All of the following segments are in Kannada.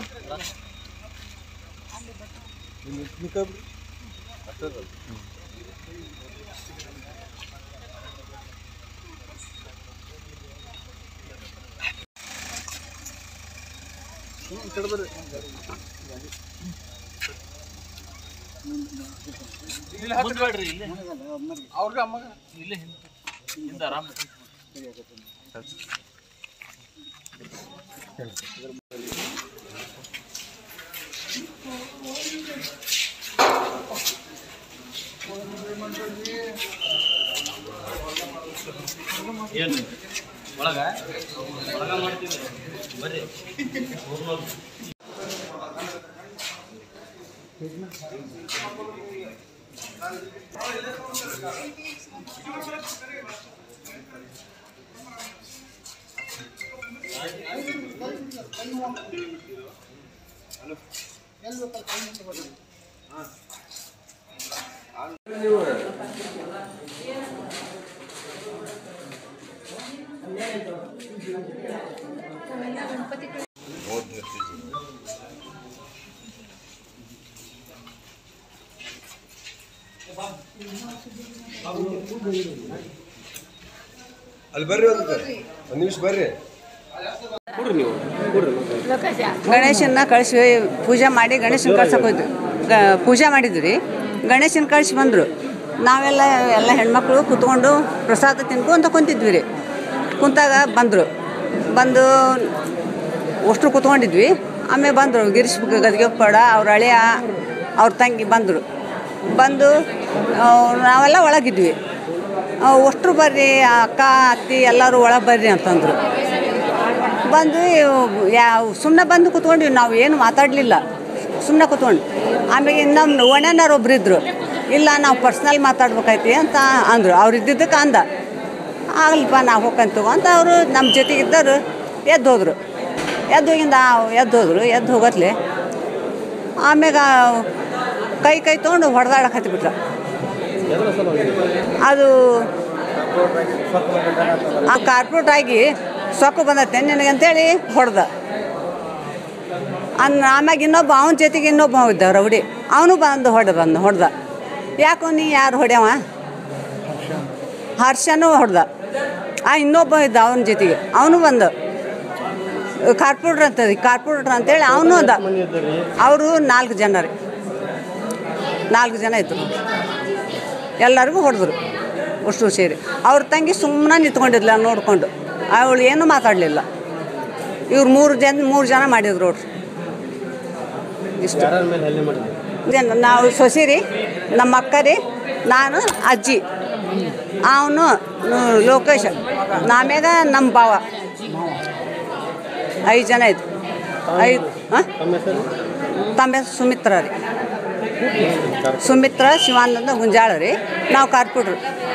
ಮುಂದ್ಬೇಡ್ರಿ ಇಲ್ಲೇ ಅವ್ರಿಗೆ ಅಮ್ಮಗ ಇಲ್ಲೇ ಹಿಂದೆ ಹಿಂದೆ ಆರಾಮ ಏನು ಒಳಗ ಒಳಗ ಮಾಡ್ತೀವಿ ಬರ್ರಿ ಅಲ್ಲಿ ಬರ್ರಿ ಒಂದು ಒಂದು ನಿಮಿಷ ಬರ್ರಿ ಗಣೇಶನ್ನ ಕಳಿಸಿ ಪೂಜೆ ಮಾಡಿ ಗಣೇಶನ ಕಳ್ಸಕ್ಕೆ ಹೋಯ್ತು ಗ ಪೂಜೆ ಮಾಡಿದ್ವಿ ರೀ ಗಣೇಶನ ಕಳಿಸಿ ಬಂದರು ನಾವೆಲ್ಲ ಎಲ್ಲ ಹೆಣ್ಮಕ್ಳು ಕೂತ್ಕೊಂಡು ಪ್ರಸಾದ ತಿನ್ಕೊಂತ ಕುಂತಿದ್ವಿ ರೀ ಕುಂತಾಗ ಬಂದರು ಬಂದು ಅಷ್ಟು ಕೂತ್ಕೊಂಡಿದ್ವಿ ಆಮೇಲೆ ಬಂದರು ಗಿರೀಶ್ ಗದಿಗೆಪ್ಪಡ ಅವ್ರ ಹಳೆಯ ಅವ್ರ ತಂಗಿ ಬಂದರು ಬಂದು ಆ, ನಾವೆಲ್ಲ ಒಳಗಿದ್ವಿ ಅಷ್ಟು ಬರ್ರಿ ಅಕ್ಕ ಅತ್ತಿ ಎಲ್ಲರೂ ಒಳಗೆ ಬರ್ರಿ ಅಂತಂದರು ಬಂದು ಯಾವ ಸುಮ್ಮನೆ ಬಂದು ಕೂತ್ಕೊಂಡ್ವಿ ನಾವು ಏನು ಮಾತಾಡಲಿಲ್ಲ ಸುಮ್ಮನೆ ಕೂತ್ಕೊಂಡು ಆಮೇಲೆ ನಮ್ಮ ಒಣನವ್ರು ಒಬ್ರು ಇದ್ದರು ಇಲ್ಲ ನಾವು ಪರ್ಸ್ನಲ್ ಮಾತಾಡ್ಬೇಕೈತಿ ಅಂತ ಅಂದರು ಅವ್ರು ಇದ್ದಿದ್ದಕ್ಕೆ ಅಂದ ಆಗಲಿಪ್ಪ ನಾವು ಹೋಗ್ಕಂತು ಅಂತ ಅವರು ನಮ್ಮ ಜೊತೆಗಿದ್ದವರು ಎದ್ದು ಹೋದರು ಎದ್ದು ಹೋಗಿಂದ ಎದ್ದು ಹೋದರು ಎದ್ದು ಹೋಗತ್ಲೆ ಆಮ್ಯಾಗ ಕೈ ಕೈ ತೊಗೊಂಡು ಹೊಡೆದಾಡಕ್ಕೆ ಹತ್ತಿಬಿಟ್ರು ಅದು ಆ ಕಾರ್ಪೊರೇಟ್ ಆಗಿ ಸೊಕ್ಕು ಬಂದತ್ತೆ ನಿನಗಂತೇಳಿ ಹೊಡೆದ ಅನ್ ಆಮ್ಯಾಗ ಇನ್ನೊಬ್ಬ ಅವನ ಜೊತೆಗೆ ಇನ್ನೊಬ್ಬ ಇದ್ದ ರೌಡಿ ಅವನು ಬಂದು ಹೊಡೆ ಬಂದು ಹೊಡೆದ ಯಾಕೋ ನೀ ಯಾರು ಹೊಡ್ಯವ ಹರ್ಷನೂ ಹೊಡೆದ ಆ ಇನ್ನೊಬ್ಬ ಇದ್ದ ಅವನ ಜೊತೆಗೆ ಅವನು ಬಂದು ಕಾರ್ಪೊರೇಟ್ರ್ ಅಂತ ಕಾರ್ಪೊರೇಟ್ರ್ ಅಂತೇಳಿ ಅವನು ಅಂದ ಅವರು ನಾಲ್ಕು ಜನ ರೀ ನಾಲ್ಕು ಜನ ಇದ್ದರು ಎಲ್ಲರಿಗೂ ಹೊಡೆದ್ರು ಅಷ್ಟು ಸೇರಿ ಅವ್ರ ತಂಗಿ ಸುಮ್ಮನೆ ನಿಂತ್ಕೊಂಡಿದ್ಲ ನೋಡ್ಕೊಂಡು ಅವಳು ಏನೂ ಮಾತಾಡಲಿಲ್ಲ ಇವ್ರು ಮೂರು ಜನ ಮೂರು ಜನ ಮಾಡಿದ್ರು ನೋಡ್ರಿ ಇಷ್ಟು ಜನ ನಾವು ಸೊಸಿರಿ ನಮ್ಮ ಅಕ್ಕ ರೀ ನಾನು ಅಜ್ಜಿ ಅವನು ಲೋಕೇಶ್ ನಾಮ್ಯಾಗ ನಮ್ಮ ಭಾವ ಐದು ಜನ ಇದ್ರು ಐದು ಹಾಂ ತಮ್ಮ ಹೆಸ್ರು ಸುಮಿತ್ರ ರೀ ಸುಮಿತ್ರ ಶಿವಾನಂದ ಗುಂಜಾಳ ರೀ ನಾವು ಕಾರ್ಪೊರೇಟ್ರು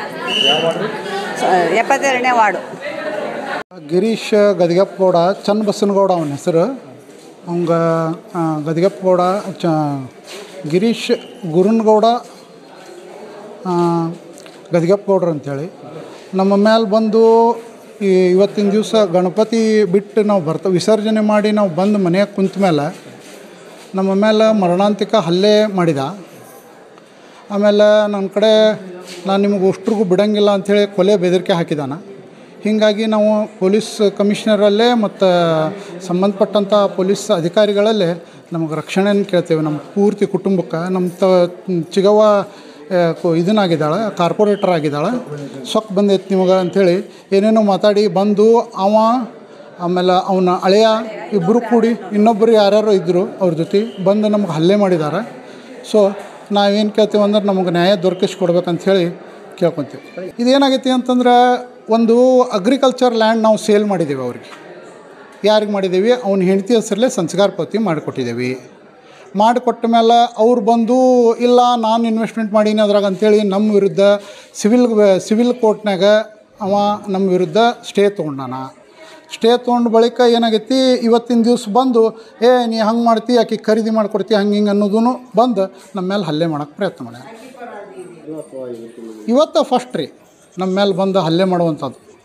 ಎಪ್ಪತ್ತೆರಡನೇ ವಾರ್ಡು ಗಿರೀಶ್ ಗದಿಗೆಪ್ಪಗೌಡ ಚನ್ನ ಬಸನಗೌಡ ಅವನ ಹೆಸರು ಅವಂಗ ಆ, ಗದಿಗೆಪ್ಪಗೌಡ ಚ ಗಿರೀಶ್ ಗುರುನ್ಗೌಡ ಆ, ಗದಿಗೆಪ್ಪಗೌಡ್ರು ಅಂಥೇಳಿ ನಮ್ಮ ಮೇಲೆ ಬಂದು ಈ ಇವತ್ತಿನ ದಿವಸ ಗಣಪತಿ ಬಿಟ್ಟು ನಾವು ಬರ್ತ ವಿಸರ್ಜನೆ ಮಾಡಿ ನಾವು ಬಂದು ಮನೆಯಾಗ ಕುಂತ ಮೇಲೆ ನಮ್ಮ ಮೇಲೆ ಮರಣಾಂತಿಕ ಹಲ್ಲೆ ಮಾಡಿದ ಆಮೇಲೆ ನನ್ನ ಕಡೆ ನಾನು ನಿಮಗೆ ಅಷ್ಟ್ರಿಗೂ ಬಿಡಂಗಿಲ್ಲ ಅಂಥೇಳಿ ಕೊಲೆ ಬೆದರಿಕೆ ಹಾಕಿದಾನ ಹೀಗಾಗಿ ನಾವು ಪೊಲೀಸ್ ಕಮಿಷನರಲ್ಲೇ ಮತ್ತು ಸಂಬಂಧಪಟ್ಟಂಥ ಪೊಲೀಸ್ ಅಧಿಕಾರಿಗಳಲ್ಲೇ ನಮಗೆ ರಕ್ಷಣೆಯನ್ನು ಕೇಳ್ತೇವೆ ನಮ್ಮ ಪೂರ್ತಿ ಕುಟುಂಬಕ್ಕೆ ನಮ್ಮ ತ ಚಿಗವ್ವ ಆ, ಕು- ಇದನ್ನಾಗಿದ್ದಾಳೆ ಕಾರ್ಪೊರೇಟರ್ ಆಗಿದ್ದಾಳೆ ಸೊಕ್ ಬಂದೈತೆ ನಿಮಗೆ ಅಂಥೇಳಿ ಏನೇನೋ ಮಾತಾಡಿ ಬಂದು ಅವ ಆಮೇಲೆ ಅವನ ಹಳೆಯ ಇಬ್ಬರು ಕೂಡಿ ಇನ್ನೊಬ್ಬರು ಯಾರ್ಯಾರೋ ಇದ್ದರು ಅವ್ರ ಜೊತೆ ಬಂದು ನಮ್ಗೆ ಹಲ್ಲೆ ಮಾಡಿದ್ದಾರೆ ಸೊ ನಾವೇನು ಕೇಳ್ತೀವಿ ಅಂದ್ರೆ ನಮಗೆ ನ್ಯಾಯ ದೊರಕಿಸ್ಕೊಡ್ಬೇಕಂತ ಹೇಳಿ ಕೇಳ್ಕೊತೀವಿ ಇದೇನಾಗೈತಿ ಅಂತಂದ್ರೆ ಒಂದು ಅಗ್ರಿಕಲ್ಚರ್ ಲ್ಯಾಂಡ್ ನಾವು ಸೇಲ್ ಮಾಡಿದ್ದೀವಿ ಅವ್ರಿಗೆ ಯಾರಿಗೆ ಮಾಡಿದ್ದೀವಿ ಅವ್ನ ಹೆಂಡತಿ ಹೆಸರಲ್ಲೇ ಸಂಸ್ಕಾರ ಪತಿ ಮಾಡಿಕೊಟ್ಟಿದ್ದೀವಿ ಮಾಡಿಕೊಟ್ಟ ಮೇಲೆ ಅವ್ರು ಬಂದು ಇಲ್ಲ ನಾನು ಇನ್ವೆಸ್ಟ್ಮೆಂಟ್ ಮಾಡೀನಿ ಅದ್ರಾಗ ಅಂತೇಳಿ ನಮ್ಮ ವಿರುದ್ಧ ಸಿವಿಲ್ ಸಿವಿಲ್ ಕೋರ್ಟ್ನಾಗ ಅವ ನಮ್ಮ ವಿರುದ್ಧ ಸ್ಟೇ ತೊಗೊಂಡಾನ ಸ್ಟೇ ತೊಗೊಂಡು ಬಳಿಕ ಏನಾಗೈತಿ ಇವತ್ತಿನ ದಿವ್ಸ ಬಂದು ಏ ನೀ ಹಂಗೆ ಮಾಡ್ತಿ ಆಕೆ ಖರೀದಿ ಮಾಡಿಕೊಡ್ತಿ ಹಂಗೆ ಹಿಂಗೆ ಅನ್ನೋದೂ ಬಂದು ನಮ್ಮ ಮೇಲೆ ಹಲ್ಲೆ ಮಾಡೋಕ್ಕೆ ಪ್ರಯತ್ನ ಮಾಡ್ಯಾರ ಇವತ್ತು ಫಸ್ಟ್ ರೀ ನಮ್ಮ ಮೇಲೆ ಬಂದು ಹಲ್ಲೆ ಮಾಡುವಂಥದ್ದು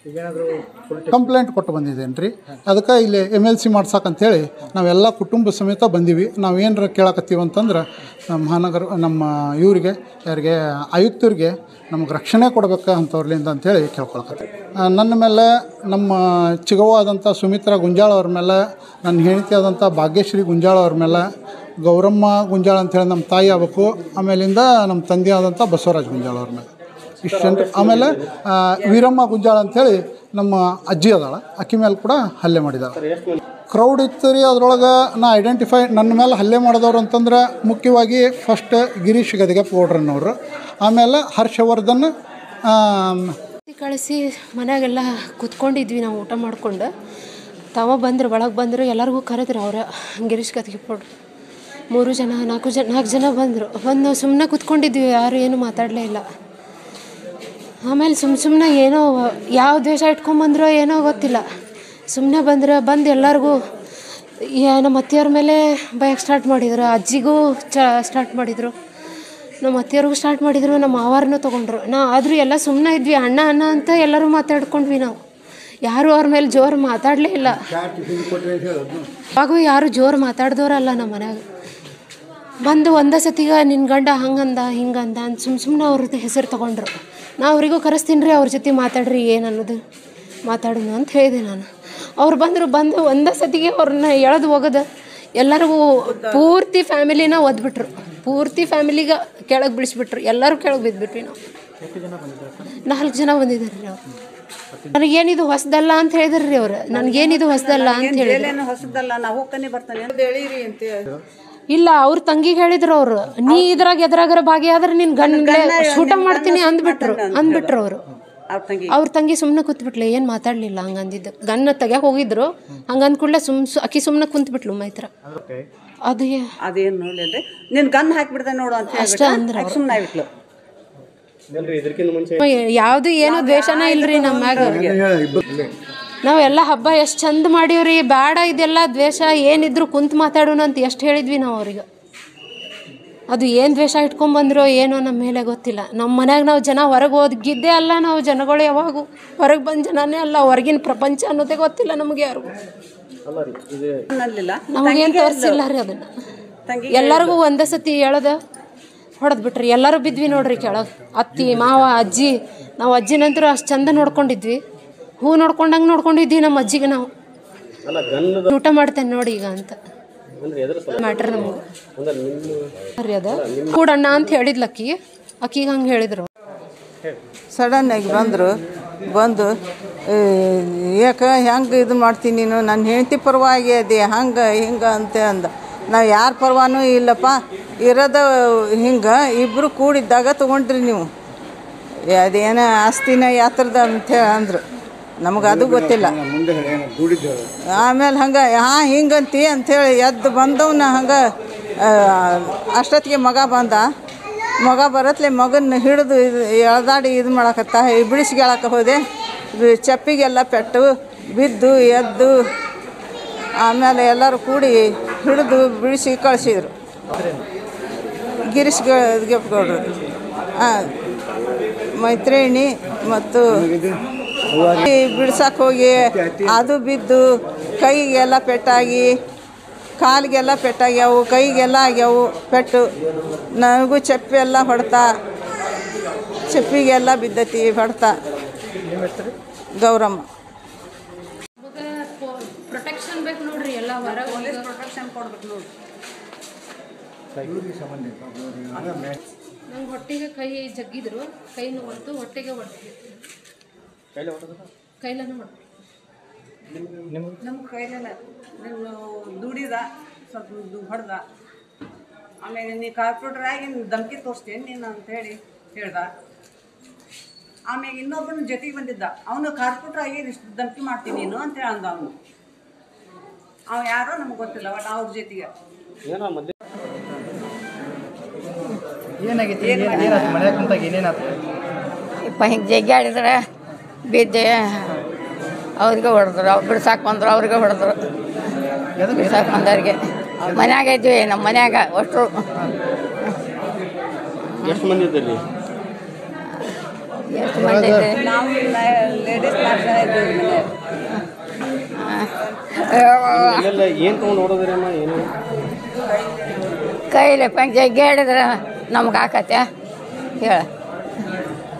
ಕಂಪ್ಲೇಂಟ್ ಕೊಟ್ಟು ಬಂದಿದ್ದೇನೆ ರೀ ಅದಕ್ಕೆ ಇಲ್ಲಿ ಎಮ್ ಎಲ್ ಸಿ ಮಾಡ್ಸಕ್ಕಂತೇಳಿ ನಾವೆಲ್ಲ ಕುಟುಂಬ ಸಮೇತ ಬಂದೀವಿ ನಾವು ಏನರ ಕೇಳಕತ್ತೀವಿ ಅಂತಂದ್ರೆ ನಮ್ಮ ಮಹಾನಗರ ನಮ್ಮ ಇವರಿಗೆ ಯಾರಿಗೆ ಆಯುಕ್ತರಿಗೆ ನಮ್ಗೆ ರಕ್ಷಣೆ ಕೊಡ್ಬೇಕು ಅಂಥವ್ರಲಿಂದ ಅಂತೇಳಿ ಕೇಳ್ಕೊಳಕತ್ತೀವಿ ಆ, ನನ್ನ ಮೇಲೆ ನಮ್ಮ ಚಿಗವ್ವ ಆದಂಥ ಸುಮಿತ್ರಾ ಗುಂಜಾಳ ಅವ್ರ ಮೇಲೆ ನನ್ನ ಹೆಂಡತಿ ಆದಂಥ ಭಾಗ್ಯಶ್ರೀ ಗುಂಜಾಳ ಅವ್ರ ಮೇಲೆ ಗೌರಮ್ಮ ಗುಂಜಾಳ ಅಂತೇಳಿ ನಮ್ಮ ತಾಯಿ ಆಗ್ಬೇಕು ಆಮೇಲಿಂದ ನಮ್ಮ ತಂದೆ ಆದಂಥ ಬಸವರಾಜ್ ಗುಂಜಾಳ ಅವ್ರ ಮೇಲೆ ಇಷ್ಟು ಜನರು ಆಮೇಲೆ ಆ, ವೀರಮ್ಮ ಗುಂಜಾಳ ಅಂಥೇಳಿ ನಮ್ಮ ಅಜ್ಜಿ ಅದಾಳ ಅಕ್ಕಿ ಮೇಲೆ ಕೂಡ ಹಲ್ಲೆ ಮಾಡಿದಾಳೆ ಕ್ರೌಡ್ ಇತ್ತು ರೀ ಅದ್ರೊಳಗೆ ನಾ ಐಡೆಂಟಿಫೈ ನನ್ನ ಮೇಲೆ ಹಲ್ಲೆ ಮಾಡಿದವ್ರು ಅಂತಂದ್ರೆ ಮುಖ್ಯವಾಗಿ ಫಸ್ಟ್ ಗಿರೀಶ್ ಗದಿಗೆಪ್ಪ ಗೌಡ್ರನ್ನವರು ಆಮೇಲೆ ಹರ್ಷವರ್ಧನ್ ಆಮ್, ಕಳಿಸಿ ಮನ್ಯಾಗೆಲ್ಲ ಕೂತ್ಕೊಂಡಿದ್ವಿ ನಾವು ಊಟ ಮಾಡ್ಕೊಂಡು ತಾವ ಬಂದ್ರು ಒಳಗೆ ಬಂದರು ಎಲ್ಲರಿಗೂ ಕರೆದ್ರು ಅವ್ರ ಗಿರೀಶ್ ಕತ್ಗೆ ಕೊಡ್ರು ಮೂರು ಜನ ನಾಲ್ಕು ಜನ ನಾಲ್ಕು ಜನ ಬಂದರು ಬಂದು ಸುಮ್ಮನೆ ಕೂತ್ಕೊಂಡಿದ್ವಿ ಯಾರು ಏನು ಮಾತಾಡಲೇ ಇಲ್ಲ ಆಮೇಲೆ ಸುಮ್ಮ ಸುಮ್ಮನೆ ಏನೋ ಯಾವ ದ್ವೇಷ ಇಟ್ಕೊಂಬಂದ್ರೋ ಏನೋ ಗೊತ್ತಿಲ್ಲ ಸುಮ್ಮನೆ ಬಂದ್ರೆ ಬಂದು ಎಲ್ಲರಿಗೂ ಯಾ- ನಮ್ಮ ಅತ್ತೆಯವ್ರ ಮೇಲೆ ಬಯಕ್ಕೆ ಸ್ಟಾರ್ಟ್ ಮಾಡಿದ್ರು ಅಜ್ಜಿಗೂ ಚ ಸ್ಟಾರ್ಟ್ ಮಾಡಿದರು ನಮ್ಮ ಅತ್ತೆಯವ್ರಿಗೂ ಸ್ಟಾರ್ಟ್ ಮಾಡಿದರು ನಮ್ಮ ಮಾವಾರನೂ ತೊಗೊಂಡ್ರು ನಾ ಆದರೂ ಎಲ್ಲ ಸುಮ್ಮನೆ ಇದ್ವಿ ಅಣ್ಣ ಅಣ್ಣ ಅಂತ ಎಲ್ಲರೂ ಮಾತಾಡ್ಕೊಂಡ್ವಿ ನಾವು ಯಾರೂ ಅವ್ರ ಮೇಲೆ ಜೋರು ಮಾತಾಡಲೇ ಇಲ್ಲ ಅವಾಗೂ ಯಾರು ಜೋರು ಮಾತಾಡ್ದವ್ರಲ್ಲ ನಮ್ಮ ಮನ್ಯಾಗ ಬಂದು ಒಂದೇ ಸತಿಗ ನಿನ್ನ ಗಂಡ ಹಂಗಂದ ಹಿಂಗಂದ ಅಂತ ಸುಮ್ಮ ಸುಮ್ಮನೆ ಅವ್ರದ್ದು ಹೆಸರು ತೊಗೊಂಡ್ರು ನಾ ಅವರಿಗೂ ಕರೆಸ್ತೀನಿ ರೀ ಅವ್ರ ಜೊತೆ ಮಾತಾಡ್ರಿ ಏನು ಅನ್ನೋದು ಮಾತಾಡೋಣ ಅಂತ ಹೇಳಿದೆ ನಾನು ಅವ್ರು ಬಂದರು ಬಂದು ಒಂದೇ ಸತಿಗೆ ಅವ್ರನ್ನ ಎಳೆದು ಹೋಗೋದು ಎಲ್ಲರಿಗೂ ಪೂರ್ತಿ ಫ್ಯಾಮಿಲಿನ ಒದ್ಬಿಟ್ರು ಪೂರ್ತಿ ಫ್ಯಾಮಿಲಿಗೆ ಕೆಳಗೆ ಬಿಡಿಸ್ಬಿಟ್ರು ಎಲ್ಲರೂ ಕೆಳಗೆ ಬಿದ್ದುಬಿಟ್ವಿ ನಾವು ನಾಲ್ಕು ಜನ ಬಂದಿದ್ದಾರೆ ರೀ ಅವ್ರು ನನಗೇನಿದು ಹೊಸದಲ್ಲ ಅಂತ ಹೇಳಿದ್ರಿ ರೀ ಅವ್ರು ನನಗೇನಿದು ಹೊಸದಲ್ಲ ಅಂತ ಹೇಳಿದ್ರು ಏನು ಹೊಸದಲ್ಲ ನಾವು ಹೋಗ್ತಾನೆ ಬರ್ತಾನೆ ಅಂತ ಹೇಳಿರಿ ಅಂತ ಇಲ್ಲ ಅವ್ರ ತಂಗಿಗೆ ಹೇಳಿದ್ರು ಅವ್ರು ನೀ ಇದ್ರಾಗ ಎದ್ರಾಗರ ಭಾಗಿಯಾದ್ರೆ ನಿನ್ ಗಂಡ ಶೂಟ ಮಾಡ್ತೀನಿ ಅಂದ್ಬಿಟ್ರು ಅಂದ್ಬಿಟ್ರು ಅವರು ಅವ್ರ ತಂಗಿ ಅವ್ರ ತಂಗಿ ಸುಮ್ಮನೆ ಕೂತ್ಬಿಟ್ಲೆ ಏನು ಮಾತಾಡ್ಲಿಲ್ಲ ಹಂಗ ಅಂದಿದ್ದು ಗನ್ನ ತೆಗ್ಯಾಕ ಹೋಗಿದ್ರು ಹಂಗಂದ ಕೂಡಲೇ ಸುಮ್ ಸು- ಆಕಿ ಸುಮ್ಮನೆ ಕುಂತ್ಬಿಟ್ಲು ಮೈತ್ರ ಅದು ಏ- ಅದೇನು ನೋಡ್ಲಿಲ್ರಿ ನಿನ್ ಗನ್ ಹಾಕ್ಬಿಡ್ದೆ ನೋಡು ಅಂತ ಅಷ್ಟೇ ಅಂದ್ರ ಅವ್ರು. ಸುಮ್ಮನೆ ಆಗ್ಬಿಟ್ಲು ಯಾವ್ದು ಏನು ದ್ವೇಷನ ಇಲ್ರಿ ನಮ್ಮ ಮ್ಯಾಗ ನಾವೆಲ್ಲ ಹಬ್ಬ ಎಷ್ಟು ಚಂದ ಮಾಡೀವ್ರಿ ಬೇಡ ಇದೆಲ್ಲ ದ್ವೇಷ ಏನಿದ್ರು ಕುಂತ್ ಮಾತಾಡೋಣ ಅಂತ ಎಷ್ಟು ಹೇಳಿದ್ವಿ ನಾವು ಅವ್ರಿಗೆ ಅದು ಏನು ದ್ವೇಷ ಇಟ್ಕೊಂಬಂದ್ರೋ ಏನೋ ನಮ್ಮ ಮೇಲೆ ಗೊತ್ತಿಲ್ಲ ನಮ್ಮ ಮನ್ಯಾಗ ನಾವು ಜನ ಹೊರಗೆ ಹೋಗಿದ್ದೇ ಅಲ್ಲ ನಾವು ಜನಗಳು ಯಾವಾಗೂ ಹೊರಗೆ ಬಂದ ಜನನೇ ಅಲ್ಲ ಹೊರಗಿನ ಪ್ರಪಂಚ ಅನ್ನೋದೇ ಗೊತ್ತಿಲ್ಲ ನಮಗೆ ಯಾರಿಗೂ ಅನ್ನಲಿಲ್ಲ ನಮಗೇನು ತೋರಿಸಿಲ್ಲ ರೀ ಅದನ್ನ ತಂಗಿ ಎಲ್ಲರಿಗೂ ಒಂದೇ ಸತಿ ಹೇಳದ ಹೊಡೆದ್ ಬಿಟ್ರಿ ಎಲ್ಲರೂ ಬಿದ್ವಿ ನೋಡ್ರಿ ಕೆಳಗೆ ಅತ್ತಿ ಮಾವ ಅಜ್ಜಿ ನಾವು ಅಜ್ಜಿನಂತರೂ ಅಷ್ಟು ಚಂದ ನೋಡ್ಕೊಂಡಿದ್ವಿ ಹೂ ನೋಡ್ಕೊಂಡಂಗೆ ನೋಡ್ಕೊಂಡಿದ್ವಿ ನಮ್ಮ ಅಜ್ಜಿಗೆ ನಾವು ಊಟ ಮಾಡ್ತೇನೆ ನೋಡಿ ಈಗ ಅಂತ ಮ್ಯಾಟ್ರ್ ನಮ್ಗೆ ರೀ ಅದ ಕೂಡಣ್ಣ ಅಂತ ಹೇಳಿದ್ಲ ಅಕ್ಕಿ ಅಕ್ಕಿಗೆ ಹಂಗೆ ಹೇಳಿದ್ರು ಸಡನ್ನಾಗಿ ಬಂದರು ಬಂದು ಯಾಕೆ ಹೆಂಗೆ ಇದು ಮಾಡ್ತೀನಿ ನೀನು ನನ್ನ ಹೆಂಡತಿ ಪರವಾಗಿ ಅದೇ ಹಂಗೆ ಹಿಂಗೆ ಅಂತ ಅಂದ ನಾವು ಯಾರ ಪರವಾನೂ ಇಲ್ಲಪ್ಪ ಇರೋದ ಹಿಂಗೆ ಇಬ್ಬರು ಕೂಡಿದ್ದಾಗ ತೊಗೊಂಡ್ರಿ ನೀವು ಅದೇನ ಆಸ್ತಿನ ಯಾತ್ರದ ಅಂತೇಳಿ ಅಂದರು ನಮಗೆ ಅದು ಗೊತ್ತಿಲ್ಲ ಆಮೇಲೆ ಹಂಗೆ ಹಾಂ ಹಿಂಗಂತಿ ಅಂಥೇಳಿ ಎದ್ದು ಬಂದವನ್ನ ಹಂಗೆ ಅಷ್ಟೊತ್ತಿಗೆ ಮಗ ಬಂದ ಮಗ ಬರತ್ಲೆ ಮಗನ ಹಿಡಿದು ಇದು ಎಳ್ದಾಡಿ ಇದು ಮಾಡಕತ್ತ ಬಿಡಿಸ್ಗೆಳಕ್ಕೆ ಹೋದೆ ಇದು ಚಪ್ಪಿಗೆಲ್ಲ ಪೆಟ್ಟು ಬಿದ್ದು ಎದ್ದು ಆಮೇಲೆ ಎಲ್ಲರೂ ಕೂಡಿ ಹಿಡಿದು ಬಿಡಿಸಿ ಕಳಿಸಿದ್ರು ಗಿರೀಶ್ ಗೆಪ್ಗೌಡ್ರು ಹಾಂ ಮೈತ್ರೇಣಿ ಮತ್ತು ಬಿಡ್ಸಕ್ಕೆ ಹೋಗಿ ಅದು ಬಿದ್ದು ಕೈಗೆಲ್ಲ ಪೆಟ್ಟಾಗಿ ಕಾಲಿಗೆಲ್ಲ ಪೆಟ್ಟಾಗ್ಯಾವು ಕೈಗೆಲ್ಲ ಆಗ್ಯಾವು ಪೆಟ್ಟು ನನಗೂ ಚಪ್ಪಿ ಎಲ್ಲ ಹೊಡ್ತಾ ಚಪ್ಪಿಗೆಲ್ಲ ಬಿದ್ದತಿ ಹೊಡ್ತಾ ಗೌರಮ್ಮ ಪ್ರೊಟೆಕ್ಷನ್ ಬೇಕು ನೋಡ್ರಿ ಎಲ್ಲ ಹೊರಗೆ ಪ್ರೊಟೆಕ್ಷನ್ ಕೊಡ್ಬೇಕು ನೋಡಿ ನಂಗೆ ಹೊಟ್ಟೆಗೆ ಕೈ ಜಗ್ಗಿದ್ರು ಕೈ ಹೊಡೆದು ಹೊಟ್ಟೆಗೆ ಹೊಡೆದು ಕೈಲನ ಹೊಡೆದು ನಮ್ಮ ಕೈಲೆಲ್ಲ ನೀನು ದುಡಿದ ಸ್ವಲ್ಪ ದು- ಹೊಡೆದ ಆಮೇಲೆ ನೀ ಕಾರ್ಪೊರೇಟರ್ ಆಗಿ ನೀನು ಧಮಕಿ ತೋರಿಸ್ತೇನೆ ನೀನು ಅಂತ ಹೇಳಿ ಹೇಳ್ದ ಆಮೇಲೆ ಇನ್ನೊಬ್ಬನ ಜೊತೆಗೆ ಬಂದಿದ್ದ ಅವನು ಕಾರ್ಪೊರೇಟರ್ ಆಗಿ ಇಷ್ಟು ಧಮಕಿ ಮಾಡ್ತೀನಿ ನೀನು ಅಂತ ಹೇಳಿ ಅಂದ ಅವನು ಅವ ಯಾರೋ ನಮ್ಗೆ ಗೊತ್ತಿಲ್ಲ ಬಟ್ ಅವ್ರ ಜೊತೆಗೆ ಇಪ್ಪ ಹಿಂಗೆ ಜಗ್ಗಾಡಿದ್ರೆ ಬಿದ್ದೆ ಅವ್ರಿಗೆ ಹೊಡೆದ್ರು ಅವ್ರು ಬಿಡ್ಸಾಕ್ ಬಂದ್ರು ಅವ್ರಿಗೆ ಹೊಡೆದ್ರು ಬಿಡ್ಸಾಕ್ ಬಂದವ್ರಿಗೆ ಮನ್ಯಾಗ ಇದ್ವಿ ನಮ್ಮ ಮನ್ಯಾಗ ಅಷ್ಟು ಎಷ್ಟು ಮಂದಿ ಇದ್ದೀರಿ ಎಷ್ಟು ಮಂದಿ ಇದ್ದೀರಿ? ನಾವು ಲೇಡೀಸ್ ಮಾತ್ರ ಇದ್ದೀವಿ ಮನೆಯಲ್ಲಿ. ಏನು ತೊಗೊಂಡು ಓಡೋದ್ರಿ ಅಮ್ಮ ಏನು ಕೈಲಿ ಪಂಚ ಜಗ್ಗಿ ಹಿಡಿದ್ರೆ ನಮ್ಗೆ ಆಕತ್ತೆ ಹೇಳ